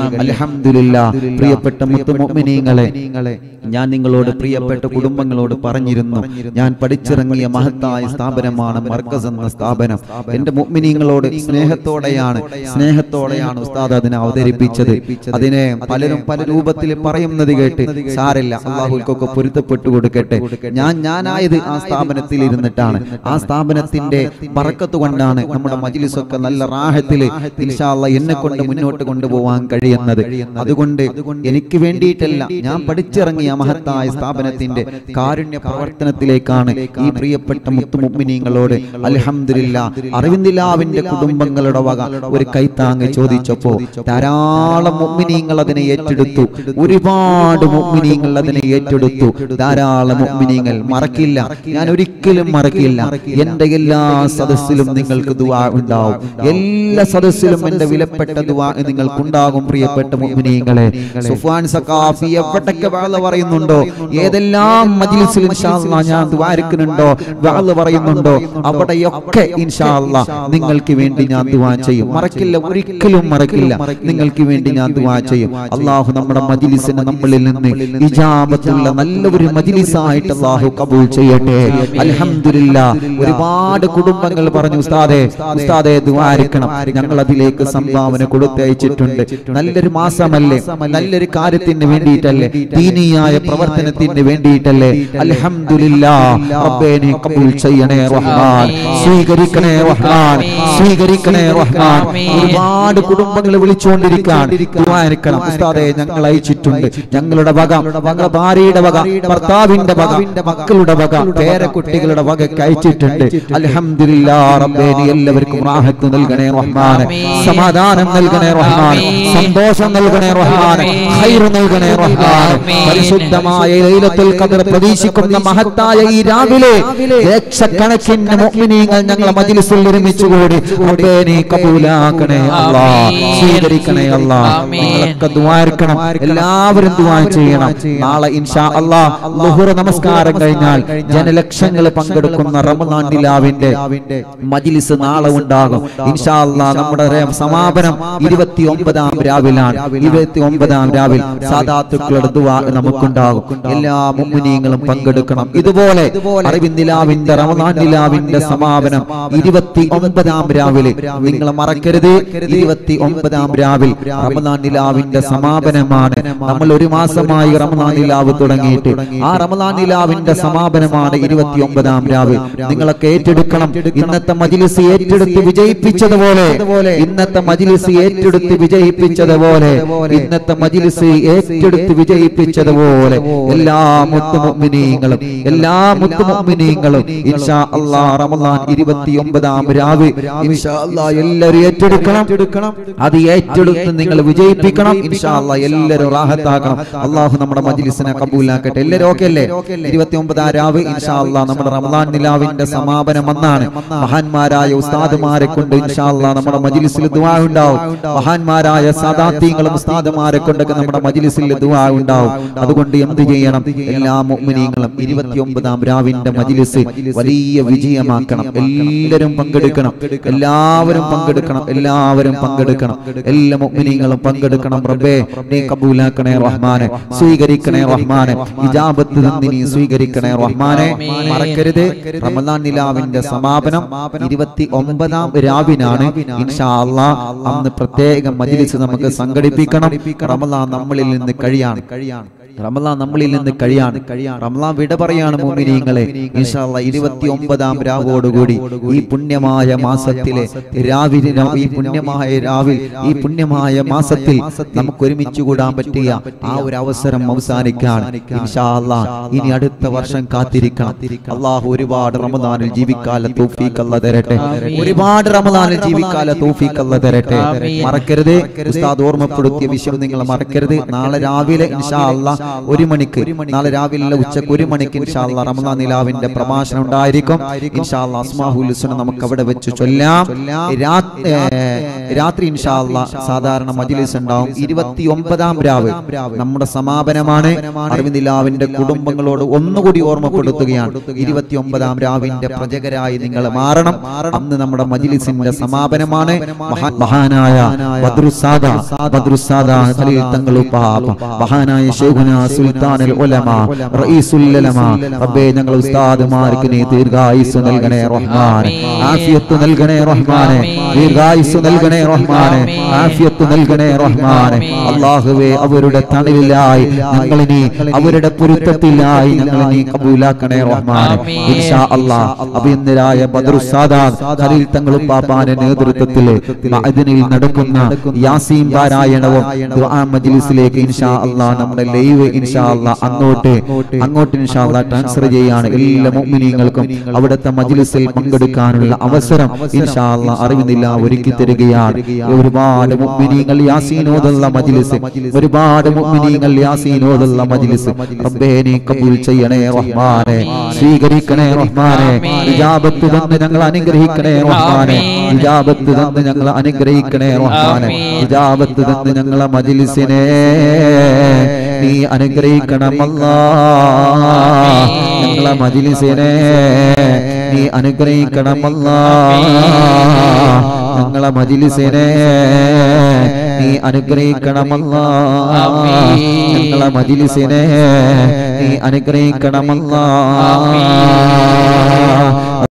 അൽഹംദുലില്ലാ പ്രിയപ്പെട്ട മുത്തുമൊമിനീങ്ങളെ ഞാൻ നിങ്ങളോട് പ്രിയപ്പെട്ട കുടുംബങ്ങളോട് പറഞ്ഞിരുന്നു ഞാൻ പഠിച്ചിറങ്ങിയ മഹത്തായ സ്ഥാപനമാണ് മർക്കസ് എന്ന സ്ഥാപനം എന്റെ മുഅ്മിനീങ്ങളോട് സ്നേഹത്തോടെയാണ് സ്നേഹത്തോടെയാണ് ഉസ്താദ് അതിനെ അവതരിപ്പിച്ചത് അതിനെ പലരും പല രൂപത്തിൽ പറയുന്നത് കേട്ട് സാരില്ല അള്ളാഹുൽക്കൊക്കെ പൊരുത്തപ്പെട്ടു കൊടുക്കട്ടെ ഞാൻ ഞാനായത് ആ സ്ഥാപനത്തിൽ ഇരുന്നിട്ടാണ് ആ സ്ഥാപനത്തിന്റെ പറക്കത്ത് കൊണ്ടാണ് നമ്മുടെ മജിലിസൊക്കെ നല്ല റാഹത്തില് ഇൻഷാല്ല എന്നെ കൊണ്ട് മുന്നോട്ട് കൊണ്ടുപോകാൻ കഴിയുന്നത് അതുകൊണ്ട് എനിക്ക് വേണ്ടിയിട്ടല്ല ഞാൻ പഠിച്ചിറങ്ങിയ മഹത്തായ സ്ഥാപനത്തിന്റെ കാരുണ്യ പ്രവർത്തനത്തിലേക്കാണ് ഈ പ്രിയപ്പെട്ട മുത്തുമുമ്മിനീങ്ങളോട് അൽഹംദുലില്ലാ അറിവിന്ദിലാവിന്റെ കുടുംബങ്ങളുടെ വക ഒരു കൈത്താങ് ചോദിച്ചപ്പോ ധാരാളം മുമ്മിനീങ്ങൾ അതിനെ ഏറ്റെടുത്തു ഒരുപാട് മുമ്മിനീങ്ങൾ അതിനെ ഏറ്റെടുത്തു ധാരാളം മുമ്മിനീങ്ങൾ മറക്കില്ല ഞാൻ ഒരിക്കലും മറക്കില്ല എന്റെ എല്ലാ സദസ്സിലും നിങ്ങൾക്ക് ദുആ ഉണ്ടാവും എല്ലാ സദസ്സിലും എന്റെ വിലപ്പെട്ട ദുആ നിങ്ങൾക്കുണ്ടാകും പ്രിയപ്പെട്ട മുഅ്മിനീങ്ങളെ സുഫാൻ സഖാഫി എവിടൊക്കെ വാള പറയുന്നുണ്ടോ ഏതെല്ലാം മജ്ലിസിൽ ഇൻഷാ അല്ലാ ഞാൻ ദുആരിക്കുന്നുണ്ടോ വാള പറയുന്നുണ്ടോ അവിടെയൊക്കെ ഇൻഷാ അല്ലാ നിങ്ങൾക്ക് വേണ്ടി ഞാൻ ദുആ ചെയ്യും മറക്കില്ല ഒരിക്കലും മറക്കില്ല നിങ്ങൾക്ക് വേണ്ടി ഞാൻ ദുആ ചെയ്യും അള്ളാഹു നമ്മുടെ മജ്ലിസിനെ നമ്മളിൽ നിന്ന് ഇജാബത്തുള്ള നല്ല ഒരു മജ്ലിസായിട്ട് അള്ളാഹു കബൂൽ ചെയ്യട്ടെ അൽഹംദുലില്ലാ ഒരുപാട് കുടുംബങ്ങൾ പറഞ്ഞു ഉസ്താദെ ഉസ്താദെ ദുആരിക്കണം ഞങ്ങൾ അതിലേക്ക് സംഭാവന കൊടുത്തയച്ചിട്ടുണ്ട് നല്ലൊരു മാസമല്ലേ നല്ലൊരു കാര്യത്തിന് വേണ്ടിയിട്ടല്ലേ ദീനിയായ പ്രവർത്തനത്തിന് വേണ്ടിയിട്ടല്ലേ അൽഹംദുലില്ലാ റബ്ബേ നീ കബൂൽ ചെയ്യണേ റഹ്മാൻ സ്വീകരിക്കണേ റഹ്മാൻ സ്വീകരിക്കണേ റഹ്മാൻ ഒരുപാട് കുടുംബങ്ങൾ വിളിച്ചുകൊണ്ടിരിക്കാൻ ദുആരിക്കണം ഉസ്താദെ ഞങ്ങൾ അയച്ചിട്ടുണ്ട് ഞങ്ങളുടെ വക ഞങ്ങളുടെ ഭാര്യയുടെ വക ഭർത്താവിന്റെ വക മക്കളുടെ വക പേരക്കുട്ടികളുടെ വക അയച്ചിട്ടുണ്ട് അൽഹംദുലില്ലാ റബ്ബേ നീ എല്ലാവർക്കും റാഹത്ത് നൽകണേ റഹ്മാൻ സമാധാനം നൽകണേ റഹ്മാൻ സന്തോഷം നൽകണേ റഹ്മാൻ ഖൈർ നൽകണേ റഹ്മാൻ പരിശുദ്ധമായ ലൈലത്തുൽ ഖദർ പ്രതീക്ഷിക്കുന്ന മഹത്തായ ഈ രാവിലെ ലക്ഷക്കണക്കിന് മുഅ്മിനീങ്ങൾ ഞങ്ങളെ മജ്ലിസിൽ ഒരുമിച്ച് കൂടി റബ്ബേ നീ കബൂലാക്കണേ അല്ലാ സ്വീകരിക്കണേ അല്ലാ നിങ്ങളൊക്കെ ദുആർക്കണം എല്ലാവരും ദുആ ചെയ്യണം നാളെ ഇൻഷാ അല്ലാ ളുഹുർ നമസ്കാരം കഴിഞ്ഞാൽ ജനലക്ഷങ്ങൾ പങ്കെടുക്കുന്ന റമദാൻ നിലാവിന്റെ മജ്ലിസ് നാളെ ഉണ്ടാകും ഇൻഷാ അല്ലാ നമ്മുടെ രെ- സമാപനം ഇരുപത്തി ഒമ്പതാം രാവിലാണ് ഇരുപത്തി ഒമ്പതാം രാവിൽ സാദാത്തുക്കളുടെ ദുആ നമുക്കുണ്ടാകും എല്ലാ മുമ്മിനീങ്ങളും പങ്കെടുക്കണം ഇതുപോലെ അറിവിൻ നിലാവിന്റെ റമദാൻ നിലാവിന്റെ സമാപനം ഇരുപത്തി ഒമ്പതാം രാവിലെ നിങ്ങൾ മറക്കരുത് ഇരുപത്തി ഒമ്പതാം രാവിൽ റമദാൻ നിലാവിന്റെ സമാപനമാണ് നമ്മൾ ഒരു മാസമായി റമദാൻ നിലാവ് തുടങ്ങിയിട്ട് ആ റമദാൻ നിലാവിന്റെ സമാപനമാണ് ഇരുപത്തി ഒമ്പതാം രാവിൽ നിങ്ങളൊക്കെ ഏറ്റെടുക്കണം ഇന്നത്തെ മജിലിസ് ഏറ്റെടുത്ത് വിജയിപ്പിച്ചതുപോലെ ഇന്നത്തെ മജിലിസ് ഏറ്റെടുത്ത് വിജയിപ്പിച്ചതുപോലെ ഇന്നത്തെ മജിലിസ് ഏറ്റെടുത്ത് വിജയിപ്പിച്ചതുപോലെ എല്ലാ മുത്തുമുഅ്മിനീങ്ങളും എല്ലാ മുത്തുമുഅ്മിനീങ്ങളും ഇൻഷാ അല്ലാ റമദാൻ ഇരുപത്തി ഒമ്പതാം രാവ് ഇൻഷാ അല്ലാ എല്ലാവരും ഏറ്റെടുക്കണം അത് ഏറ്റെടുത്ത് നിങ്ങൾ വിജയിപ്പിക്കണം ഇൻഷാ അല്ലാ എല്ലാവരും റാഹത്താക്കണം അള്ളാഹു നമ്മുടെ മജ്ലിസിനെ കബൂലാക്കട്ടെ എല്ലാവരും ഓക്കെ അല്ലേ ഇരുപത്തി ഒമ്പതാം രാവ് ഇൻഷാ അല്ലാ നമ്മുടെ റമദാൻ നിലാവിന്റെ സമാപനം എന്നാണ് മഹാന്മാരായ ഉസ്താദുമാരെ കൊണ്ട് ഇൻഷാ അല്ലാ നമ്മുടെ മജ്ലിസിൽ ദുആ ഉണ്ടാവും മഹാന്മാരായ സാദാത്യങ്ങളും ഉസ്താദുമാരെ കൊണ്ടൊക്കെ നമ്മുടെ മജ്ലിസിൽ ദുആ ഉണ്ടാവും അതുകൊണ്ട് എന്ത് ചെയ്യണം എല്ലാ മുഅ്മിനീങ്ങളും ഇരുപത്തി ഒമ്പതാം രാവിന്റെ മജ്ലിസ് വലിയ വിജയമാക്കണം എല്ലാവരും പങ്കെടുക്കണം എല്ലാവരും പങ്കെടുക്കണം എല്ലാവരും പങ്കെടുക്കണം എല്ലാ മുഅ്മിനീങ്ങളും പങ്കെടുക്കണം റബ്ബേ നീ കബൂലാക്കണേ റഹ്മാനെ സ്വീകരിക്കണേ റഹ്മാനെ ഇജാബത്ത് നിന്ന് നീ സ്വീകരിക്കണേ റഹ്മാനെ മറക്കരുത് റമദാൻ നിലാവിന്റെ സമാപനം ഇരുപത്തി ഒമ്പതാം രാവിനാണ് ഇൻഷാ അല്ലാ അന്ന് പ്രത്യേക മജ്ലിസ് നമുക്ക് സംഘടിപ്പിക്കണം റമദാൻ നമ്മളിൽ നിന്ന് കഴിയാണ് കഴിയാണ് റമലാൻ നമ്മളിൽ നിന്ന് കഴിയാണ് റമലാൻ വിട പറയാണ് മോമിനിയങ്ങളെ ഇൻഷാല്ല ഇരുപത്തി ഒമ്പതാം രാവോടുകൂടി ഈ പുണ്യമായ മാസത്തിലെ രാവിലെ ഈ പുണ്യമായ രാവിൽ ഈ പുണ്യമായ മാസത്തിൽ നമുക്ക് ഒരുമിച്ച് കൂടാൻ പറ്റിയ ആ ഒരു അവസരം അവസാനിക്കാണ് ഇൻഷാല്ല ഇനി അടുത്ത വർഷം കാത്തിരിക്കണം അള്ളാഹു ഒരുപാട് റമദാനിൽ ജീവിക്കാല തൗഫീഖ് അല്ല തരട്ടെ ഒരുപാട് റമദാനിൽ ജീവിക്കാല തൗഫീഖ് അല്ല തരട്ടെ മറക്കരുത് ഉസ്താദ് ഓർമ്മപ്പെടുത്തിയ വിഷയം നിങ്ങൾ മറക്കരുത് നാളെ രാവിലെ ഇൻഷാ അല്ലാ ഒരു മണിക്ക് നാളെ രാവിലെ ഉച്ചക്ക് ഒരു മണിക്ക് ഇൻഷാല്ല റമദാൻ നിലാവിന്റെ പ്രഭാഷണം ഉണ്ടായിരിക്കും ഇൻഷാല്ല അസ്മാഹുൽ ഹുസ്ന നമുക്ക് അവിടെ വെച്ച് ചൊല്ലാം രാ- ഏ, രാത്രി ഇൻഷാല്ല സാധാരണ മജ്ലിസ് ഉണ്ടാവും ഇരുപത്തി ഒമ്പതാം രാവ് നമ്മുടെ സമാപനമാണ് അരവിന്ദ് നിലാവിന്റെ കുടുംബങ്ങളോട് ഒന്നുകൂടി ഓർമ്മപ്പെടുത്തുകയാണ് ഇരുപത്തി ഒമ്പതാം രാവിന്റെ പ്രജകരായി നിങ്ങൾ മാറണം അന്ന് നമ്മുടെ മജ്ലിസിന്റെ സമാപനമാണ് മഹാ- മഹാനായ ബദ്രുസാദ ബദ്രുസാദ ഖലീൽ തങ്ങൾ ഉപ്പാപ്പ മഹാനായ ശൈഖുന സുൽത്താനുൽ ഉലമ റഈസുൽ ഉലമ റബ്ബേ ഞങ്ങൾ ഉസ്താദുമാർക്ക് നീ ദീർഘായുസ് നൽകണേ റഹ്മാനെ ആഫിയത്ത് നൽകണേ റഹ്മാനെ ദീർഘായുസ് നൽകണേ റഹ്മാനെ ആഫിയത്ത് നൽകണേ റഹ്മാനെ അല്ലാഹുവേ അവരുടെ തണലിലായി ഞങ്ങൾ ഇനി അവരുടെ പൊരുത്തത്തിലായി ഞങ്ങൾ നീ കബൂലാക്കണേ റഹ്മാനെ ഇൻഷാ അല്ലാഹ് അഭിനന്ദരായ ബദ്രുസാദാദ് ഖലീൽ തങ്ങളും പാപ്പാന്റെ നേതൃത്വത്തിൽ മഅദിനിൽ നടക്കുന്ന യാസീൻ പാരായണവും ദുആ മജ്ലിസിലേക്ക് ഇൻഷാ അല്ലാഹ് നമ്മുടെ ലൈവ് ഇൻഷാ അല്ലാഹ് അങ്ങോട്ട് അങ്ങോട്ട് ഇൻഷാ അല്ലാഹ് ട്രാൻസ്ഫർ ചെയ്യാണ് എല്ലാ മുഅ്മിനീങ്ങൾക്കും അവിടുത്തെ മജ്ലിസിൽ പങ്കെടുക്കാനുള്ള അവസരം ഇൻഷാ അല്ലാഹ് അറിവിന്നില്ല ഒരുക്കി തരികയാണ് ഒരുപാട് മുഅ്മിനീങ്ങൾ യാസീൻ ഓതുള്ള മജ്ലിസ് ഒരുപാട് മുഅ്മിനീങ്ങൾ യാസീൻ ഓതുള്ള മജ്ലിസ് റബ്ബേ നീ കബൂൽ ചെയ്യണേ റഹ്മാനെ സ്വീകരിക്കണേ റഹ്മാനെ ഇജാബത്ത് തന്ന് ഞങ്ങൾ അനുഗ്രഹിക്കണേ റഹ്മാനെ ഇജാബത്ത് തന്ന് ഞങ്ങൾ അനുഗ്രഹിക്കണേ റഹ്മാനെ ഇജാബത്ത് തന്ന് ഞങ്ങളെ മജ്ലിസിനെ നീ അനുഗ്രഹിക്കണമല്ലാ ഞങ്ങളെ മജ്ലിസിനെ നീ അനുഗ്രഹിക്കണമല്ലാ ഞങ്ങളെ മജ്ലിസിനെ നീ അനുഗ്രഹിക്കണമല്ലാ ഞങ്ങളെ മജ്ലിസിനെ നീ അനുഗ്രഹിക്കണമല്ലാ